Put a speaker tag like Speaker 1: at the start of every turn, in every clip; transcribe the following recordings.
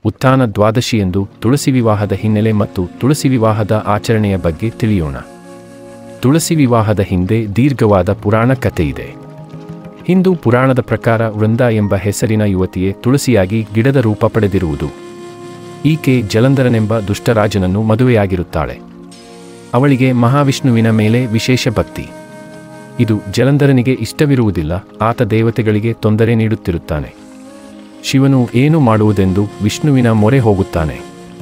Speaker 1: ಉತ್ಥಾನ ದ್ವಾದಶಿಯಂದು ತುಳಸಿ ವಿವಾಹದ ಹಿನ್ನೆಲೆ ಮತ್ತು ತುಳಸಿ ವಿವಾಹದ ಆಚರಣೆಯ ಬಗ್ಗೆ ತಿಳಿಯೋಣ ತುಳಸಿ ವಿವಾಹದ ಹಿಂದೆ ದೀರ್ಘವಾದ ಪುರಾಣ ಕಥೆಯಿದೆ ಹಿಂದೂ ಪುರಾಣದ ಪ್ರಕಾರ ವೃಂದ ಎಂಬ ಹೆಸರಿನ ಯುವತಿಯೇ ತುಳಸಿಯಾಗಿ ಗಿಡದ ರೂಪ ಪಡೆದಿರುವುದು ಈಕೆ ಜಲಂಧರನೆಂಬ ದುಷ್ಟರಾಜನನ್ನು ಮದುವೆಯಾಗಿರುತ್ತಾಳೆ ಅವಳಿಗೆ ಮಹಾವಿಷ್ಣುವಿನ ಮೇಲೆ ವಿಶೇಷ ಭಕ್ತಿ ಇದು ಜಲಂಧರನಿಗೆ ಇಷ್ಟವಿರುವುದಿಲ್ಲ ಆತ ದೇವತೆಗಳಿಗೆ ತೊಂದರೆ ನೀಡುತ್ತಿರುತ್ತಾನೆ ಶಿವನು ಏನು ಮಾಡುವುದೆಂದು ವಿಷ್ಣುವಿನ ಮೊರೆ ಹೋಗುತ್ತಾನೆ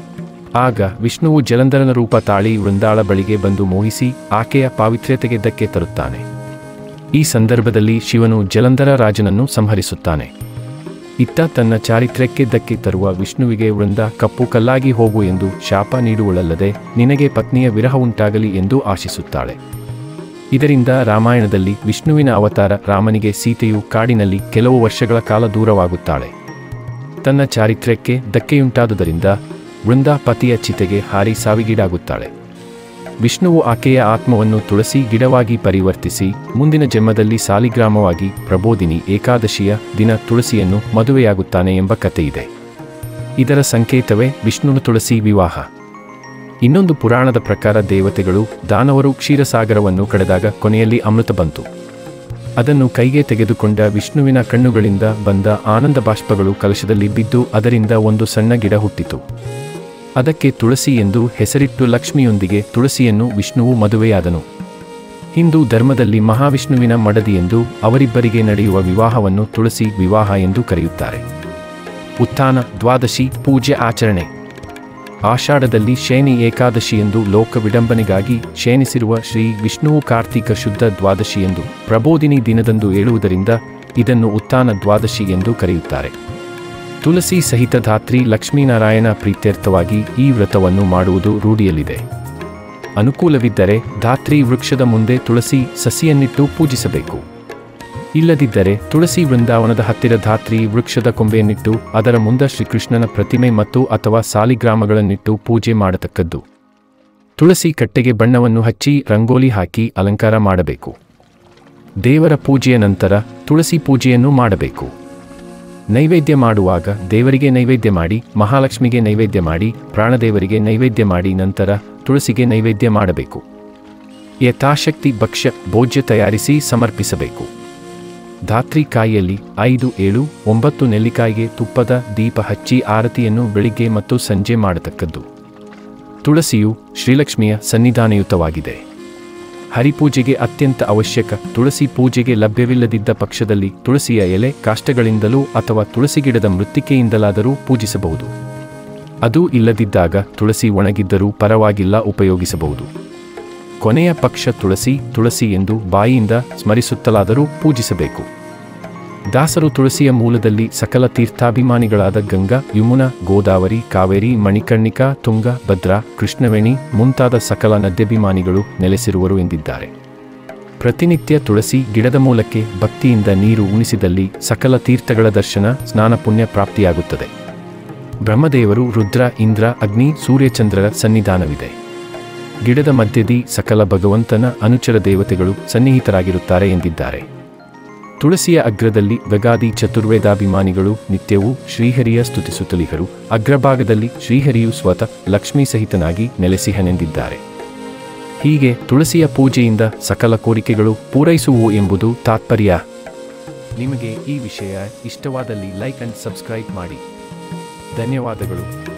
Speaker 1: ಆಗ ವಿಷ್ಣುವು ಜಲಂಧರನ ರೂಪ ತಾಳಿ ವೃಂದಾಳ ಬಳಿಗೆ ಬಂದು ಮೋಹಿಸಿ ಆಕೆಯ ಪಾವಿತ್ರ್ಯತೆಗೆ ಧಕ್ಕೆ ತರುತ್ತಾನೆ ಈ ಸಂದರ್ಭದಲ್ಲಿ ಶಿವನು ಜಲಂಧರ ರಾಜನನ್ನು ಸಂಹರಿಸುತ್ತಾನೆ ಇತ್ತ ತನ್ನ ಚಾರಿತ್ರ್ಯಕ್ಕೆ ಧಕ್ಕೆ ತರುವ ವಿಷ್ಣುವಿಗೆ ವೃಂದ ಕಪ್ಪು ಕಲ್ಲಾಗಿ ಹೋಗು ಎಂದು ಶಾಪ ನೀಡುವಳಲ್ಲದೆ ನಿನಗೆ ಪತ್ನಿಯ ವಿರಹ ಉಂಟಾಗಲಿ ಎಂದು ಆಶಿಸುತ್ತಾಳೆ ಇದರಿಂದ ರಾಮಾಯಣದಲ್ಲಿ ವಿಷ್ಣುವಿನ ಅವತಾರ ರಾಮನಿಗೆ ಸೀತೆಯು ಕಾಡಿನಲ್ಲಿ ಕೆಲವು ವರ್ಷಗಳ ಕಾಲ ದೂರವಾಗುತ್ತಾಳೆ ತನ್ನ ಚಾರಿತ್ರ್ಯಕ್ಕೆ ಧಕ್ಕೆಯುಂಟಾದುದರಿಂದ ವೃಂದ ಪತಿಯ ಚಿತೆಗೆ ಹಾರಿ ಸಾವಿಗೀಡಾಗುತ್ತಾಳೆ ವಿಷ್ಣುವು ಆಕೆಯ ಆತ್ಮವನ್ನು ತುಳಸಿ ಗಿಡವಾಗಿ ಪರಿವರ್ತಿಸಿ ಮುಂದಿನ ಜನ್ಮದಲ್ಲಿ ಸಾಲಿಗ್ರಾಮವಾಗಿ ಪ್ರಬೋಧಿನಿ ಏಕಾದಶಿಯ ದಿನ ತುಳಸಿಯನ್ನು ಮದುವೆಯಾಗುತ್ತಾನೆ ಎಂಬ ಕಥೆಯಿದೆ ಇದರ ಸಂಕೇತವೇ ವಿಷ್ಣುನ ತುಳಸಿ ವಿವಾಹ ಇನ್ನೊಂದು ಪುರಾಣದ ಪ್ರಕಾರ ದೇವತೆಗಳು ದಾನವರು ಕ್ಷೀರಸಾಗರವನ್ನು ಕಡೆದಾಗ ಕೊನೆಯಲ್ಲಿ ಅಮೃತ ಬಂತು ಅದನ್ನು ಕೈಗೆ ತೆಗೆದುಕೊಂಡ ವಿಷ್ಣುವಿನ ಕಣ್ಣುಗಳಿಂದ ಬಂದ ಆನಂದ ಬಾಷ್ಪಗಳು ಕಲಶದಲ್ಲಿ ಬಿದ್ದು ಅದರಿಂದ ಒಂದು ಸಣ್ಣ ಗಿಡ ಹುಟ್ಟಿತು ಅದಕ್ಕೆ ತುಳಸಿ ಎಂದು ಹೆಸರಿಟ್ಟು ಲಕ್ಷ್ಮಿಯೊಂದಿಗೆ ತುಳಸಿಯನ್ನು ವಿಷ್ಣುವು ಮದುವೆಯಾದನು ಹಿಂದೂ ಧರ್ಮದಲ್ಲಿ ಮಹಾವಿಷ್ಣುವಿನ ಮಡದಿ ಎಂದು ಅವರಿಬ್ಬರಿಗೆ ನಡೆಯುವ ವಿವಾಹವನ್ನು ತುಳಸಿ ವಿವಾಹ ಎಂದು ಕರೆಯುತ್ತಾರೆ ಉತ್ಥಾನ ದ್ವಾದಶಿ ಪೂಜೆ ಆಚರಣೆ ಆಷಾಢದಲ್ಲಿ ಶೇನಿ ಏಕಾದಶಿ ಎಂದು ಲೋಕ ವಿಡಂಬನೆಗಾಗಿ ಶೇನಿಸಿರುವ ಶ್ರೀ ವಿಷ್ಣುವು ಕಾರ್ತಿಕ ಶುದ್ಧ ದ್ವಾದಶಿ ಎಂದು ಪ್ರಬೋಧಿನಿ ದಿನದಂದು ಏಳುವುದರಿಂದ ಇದನ್ನು ಉತ್ಥಾನ ದ್ವಾದಶಿ ಎಂದು ಕರೆಯುತ್ತಾರೆ ತುಳಸಿ ಸಹಿತ ಧಾತ್ರಿ ಲಕ್ಷ್ಮೀನಾರಾಯಣ ಪ್ರೀತ್ಯರ್ಥವಾಗಿ ಈ ವ್ರತವನ್ನು ಮಾಡುವುದು ರೂಢಿಯಲ್ಲಿದೆ ಅನುಕೂಲವಿದ್ದರೆ ಧಾತ್ರಿ ವೃಕ್ಷದ ಮುಂದೆ ತುಳಸಿ ಸಸಿಯನ್ನಿಟ್ಟು ಪೂಜಿಸಬೇಕು ಇಲ್ಲದಿದ್ದರೆ ತುಳಸಿ ವೃಂದಾವನದ ಹತ್ತಿರ ಧಾತ್ರಿ ವೃಕ್ಷದ ಕೊಂಬೆಯನ್ನಿಟ್ಟು ಅದರ ಮುಂದ ಶ್ರೀಕೃಷ್ಣನ ಪ್ರತಿಮೆ ಮತ್ತು ಅಥವಾ ಸಾಲಿಗ್ರಾಮಗಳನ್ನಿಟ್ಟು ಪೂಜೆ ಮಾಡತಕ್ಕದ್ದು ತುಳಸಿ ಕಟ್ಟೆಗೆ ಬಣ್ಣವನ್ನು ಹಚ್ಚಿ ರಂಗೋಲಿ ಹಾಕಿ ಅಲಂಕಾರ ಮಾಡಬೇಕು ದೇವರ ಪೂಜೆಯ ನಂತರ ತುಳಸಿ ಪೂಜೆಯನ್ನು ಮಾಡಬೇಕು ನೈವೇದ್ಯ ಮಾಡುವಾಗ ದೇವರಿಗೆ ನೈವೇದ್ಯ ಮಾಡಿ ಮಹಾಲಕ್ಷ್ಮಿಗೆ ನೈವೇದ್ಯ ಮಾಡಿ ಪ್ರಾಣದೇವರಿಗೆ ನೈವೇದ್ಯ ಮಾಡಿ ನಂತರ ತುಳಸಿಗೆ ನೈವೇದ್ಯ ಮಾಡಬೇಕು ಯಥಾಶಕ್ತಿ ಭಕ್ಷ್ಯ ಭೋಜ್ಯ ತಯಾರಿಸಿ ಸಮರ್ಪಿಸಬೇಕು ಧಾತ್ರಿ ಕಾಯಿಯಲ್ಲಿ ಐದು ಏಳು ಒಂಬತ್ತು ನೆಲ್ಲಿಕಾಯಿಗೆ ತುಪ್ಪದ ದೀಪ ಹಚ್ಚಿ ಆರತಿಯನ್ನು ಬೆಳಿಗ್ಗೆ ಮತ್ತು ಸಂಜೆ ಮಾಡತಕ್ಕದ್ದು ತುಳಸಿಯು ಶ್ರೀಲಕ್ಷ್ಮಿಯ ಸನ್ನಿಧಾನಯುತವಾಗಿದೆ ಹರಿಪೂಜೆಗೆ ಅತ್ಯಂತ ಅವಶ್ಯಕ ತುಳಸಿ ಪೂಜೆಗೆ ಲಭ್ಯವಿಲ್ಲದಿದ್ದ ಪಕ್ಷದಲ್ಲಿ ತುಳಸಿಯ ಎಲೆ ಕಾಷ್ಟಗಳಿಂದಲೂ ಅಥವಾ ತುಳಸಿ ಗಿಡದ ಮೃತ್ತಿಕೆಯಿಂದಲಾದರೂ ಪೂಜಿಸಬಹುದು ಅದು ಇಲ್ಲದಿದ್ದಾಗ ತುಳಸಿ ಒಣಗಿದ್ದರೂ ಪರವಾಗಿಲ್ಲ ಉಪಯೋಗಿಸಬಹುದು ಕೊನೆಯ ಪಕ್ಷ ತುಳಸಿ ತುಳಸಿ ಎಂದು ಬಾಯಿಯಿಂದ ಸ್ಮರಿಸುತ್ತಲಾದರೂ ಪೂಜಿಸಬೇಕು ದಾಸರು ತುಳಸಿಯ ಮೂಲದಲ್ಲಿ ಸಕಲ ತೀರ್ಥಾಭಿಮಾನಿಗಳಾದ ಗಂಗಾ ಯಮುನಾ ಗೋದಾವರಿ ಕಾವೇರಿ ಮಣಿಕರ್ಣಿಕಾ ತುಂಗ ಭದ್ರಾ ಕೃಷ್ಣವೇಣಿ ಮುಂತಾದ ಸಕಲ ನದ್ಯಭಿಮಾನಿಗಳು ನೆಲೆಸಿರುವರು ಎಂದಿದ್ದಾರೆ ಪ್ರತಿನಿತ್ಯ ತುಳಸಿ ಗಿಡದ ಮೂಲಕ್ಕೆ ಭಕ್ತಿಯಿಂದ ನೀರು ಉಣಿಸಿದಲ್ಲಿ ಸಕಲ ತೀರ್ಥಗಳ ದರ್ಶನ ಸ್ನಾನ ಪುಣ್ಯ ಪ್ರಾಪ್ತಿಯಾಗುತ್ತದೆ ಬ್ರಹ್ಮದೇವರು ರುದ್ರ ಇಂದ್ರ ಅಗ್ನಿ ಸೂರ್ಯಚಂದ್ರರ ಸನ್ನಿಧಾನವಿದೆ ಗಿಡದ ಮಧ್ಯದಿ ಸಕಲ ಭಗವಂತನ ಅನುಚರ ದೇವತೆಗಳು ಸನ್ನಿಹಿತರಾಗಿರುತ್ತಾರೆ ಎಂದಿದ್ದಾರೆ ತುಳಸಿಯ ಅಗ್ರದಲ್ಲಿ ಗಗಾದಿ ಚತುರ್ವೇದಾಭಿಮಾನಿಗಳು ನಿತ್ಯವೂ ಶ್ರೀಹರಿಯ ಸ್ತುತಿಸುತ್ತಲಿಹರು ಅಗ್ರಭಾಗದಲ್ಲಿ ಶ್ರೀಹರಿಯು ಸ್ವತಃ ಲಕ್ಷ್ಮೀ ಸಹಿತನಾಗಿ ನೆಲೆಸಿಹನೆಂದಿದ್ದಾರೆ ಹೀಗೆ ತುಳಸಿಯ ಪೂಜೆಯಿಂದ ಸಕಲ ಕೋರಿಕೆಗಳು ಪೂರೈಸುವು ಎಂಬುದು ತಾತ್ಪರ್ಯ ನಿಮಗೆ ಈ ವಿಷಯ ಇಷ್ಟವಾದಲ್ಲಿ ಲೈಕ್ ಅಂಡ್ ಸಬ್ಸ್ಕ್ರೈಬ್ ಮಾಡಿ ಧನ್ಯವಾದಗಳು